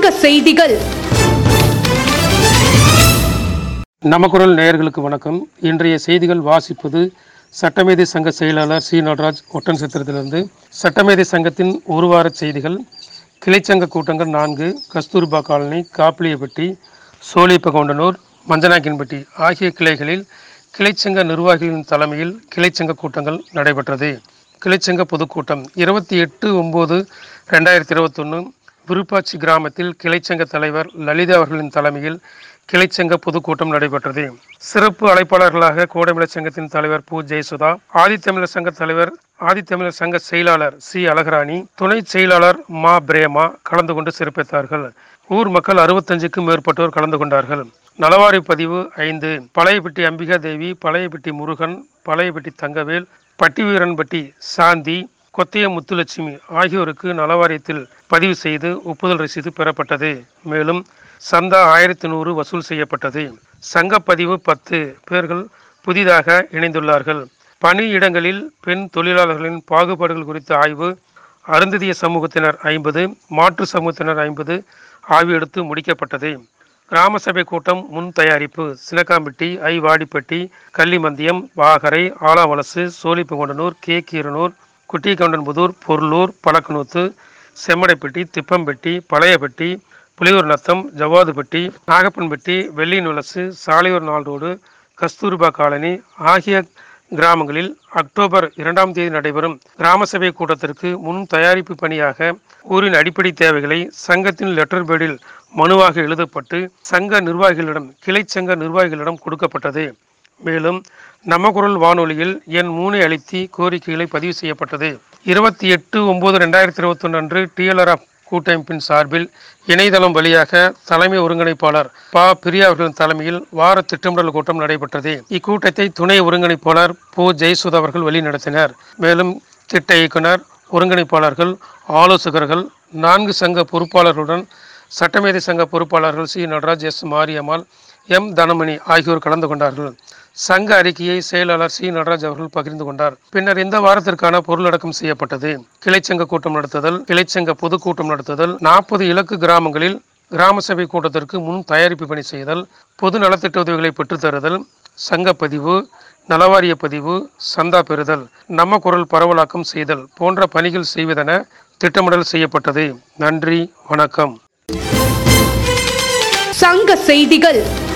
சங்க செய்திகள் நமக்குரல் நேயர்களுக்கு வணக்கம் இன்றைய செய்திகள் வாசிப்பது சட்டமேதை சங்க செயலாளர் சி நடராஜ் ஒட்டன் சித்திரத்திலிருந்து சட்டமேதை சங்கத்தின் ஒரு வார செய்திகள் கிளைச்சங்க கூட்டங்கள் நான்கு கஸ்தூர்பா காலனி காப்பிலியப்பட்டி சோழிப்பகவுண்டனூர் மஞ்சனாக்கின்பட்டி ஆகிய கிளைகளில் கிளைச்சங்க நிர்வாகிகளின் தலைமையில் கிளைச்சங்க கூட்டங்கள் நடைபெற்றது கிளைச்சங்க பொதுக்கூட்டம் இருபத்தி எட்டு ஒம்பது ரெண்டாயிரத்தி இருபத்தொன்று விருப்பாச்சி கிராமத்தில் கிளைச்சங்க தலைவர் லலிதா அவர்களின் தலைமையில் கிளைச்சங்க பொதுக்கூட்டம் நடைபெற்றது சிறப்பு அழைப்பாளர்களாக கோடைமிழர் சங்கத்தின் தலைவர் பூ ஜெயசுதா ஆதித்தமிழர் சங்க தலைவர் ஆதித்தமிழர் சங்க செயலாளர் சி அழகராணி துணை செயலாளர் மா பிரேமா கலந்து கொண்டு சிறப்பித்தார்கள் ஊர் மக்கள் அறுபத்தஞ்சுக்கும் மேற்பட்டோர் கலந்து கொண்டார்கள் நலவாரி பதிவு ஐந்து பழையப்பட்டி அம்பிகா தேவி பழையப்பட்டி முருகன் பழையப்பட்டி தங்கவேல் பட்டிவீரன்பட்டி சாந்தி கொத்தைய முத்துலட்சுமி ஆகியோருக்கு நலவாரியத்தில் பதிவு செய்து ஒப்புதல் ரசீது பெறப்பட்டது மேலும் சந்தா ஆயிரத்தி நூறு வசூல் செய்யப்பட்டது சங்கப்பதிவு பத்து பேர்கள் புதிதாக இணைந்துள்ளார்கள் பணியிடங்களில் பெண் தொழிலாளர்களின் பாகுபாடுகள் குறித்த ஆய்வு அருந்ததிய சமூகத்தினர் ஐம்பது மாற்று சமூகத்தினர் ஐம்பது ஆய்வு எடுத்து முடிக்கப்பட்டது கிராம சபை கூட்டம் முன் தயாரிப்பு சிலக்காம்பட்டி ஐ வாடிப்பட்டி கள்ளிமந்தியம் வாகரை ஆலாவலசு சோழிப்பங்குண்டனூர் கே கீரனூர் குட்டிக்கவுண்டன்புதூர் பொருளூர் பழக்கநூத்து செம்மடைப்பட்டி திப்பம்பட்டி பழையப்பட்டி புலியூர் நத்தம் ஜவ்வாதுப்பட்டி நாகப்பன்பட்டி வெள்ளிநுலசு சாலையூர் நாள் ரோடு கஸ்தூர்பா காலனி ஆகிய கிராமங்களில் அக்டோபர் இரண்டாம் தேதி நடைபெறும் கிராம சபை கூட்டத்திற்கு முன் தயாரிப்பு பணியாக ஊரின் அடிப்படை தேவைகளை சங்கத்தின் லெட்டர் பேடில் மனுவாக எழுதப்பட்டு சங்க நிர்வாகிகளிடம் கிளை சங்க நிர்வாகிகளிடம் கொடுக்கப்பட்டது மேலும் நம்ம குரல் வானொலியில் என் மூனை அளித்தி கோரிக்கைகளை பதிவு செய்யப்பட்டது இருபத்தி எட்டு ஒன்பது ரெண்டாயிரத்தி இருபத்தொன்று அன்று டிஎல்ஆர்எஃப் கூட்டமைப்பின் சார்பில் இணையதளம் வழியாக தலைமை ஒருங்கிணைப்பாளர் ப பிரியா அவர்களின் தலைமையில் வார திட்டமிடல் கூட்டம் நடைபெற்றது இக்கூட்டத்தை துணை ஒருங்கிணைப்பாளர் போ ஜெயசுதா அவர்கள் வழிநடத்தினர் மேலும் திட்ட இயக்குனர் ஒருங்கிணைப்பாளர்கள் ஆலோசகர்கள் நான்கு சங்க பொறுப்பாளர்களுடன் சட்டமேதை சங்க பொறுப்பாளர்கள் C Natraj S Mariyammal M Dhanamani ஆகியோர் கலந்து கொண்டார்கள் சங்க அறிக்கையை செயலாளர் சி நடராஜ் அவர்கள் பகிர்ந்து கொண்டார் பின்னர் இந்த வாரத்திற்கான பொருளடக்கம் செய்யப்பட்டது கிளைச்சங்க கூட்டம் நடத்துதல் கிளைச்சங்க பொதுக்கூட்டம் நடத்துதல் நாற்பது இலக்கு கிராமங்களில் கிராம சபை கூட்டத்திற்கு முன் தயாரிப்பு பணி செய்தல் பொது நலத்திட்ட உதவிகளை பெற்றுத்தருதல் சங்கப்பதிவு நலவாரிய பதிவு சந்தா பெறுதல் நம்ம குரல் பரவலாக்கம் செய்தல் போன்ற பணிகள் செய்வதென திட்டமிடல் செய்யப்பட்டது நன்றி வணக்கம் சங்க செய்திகள்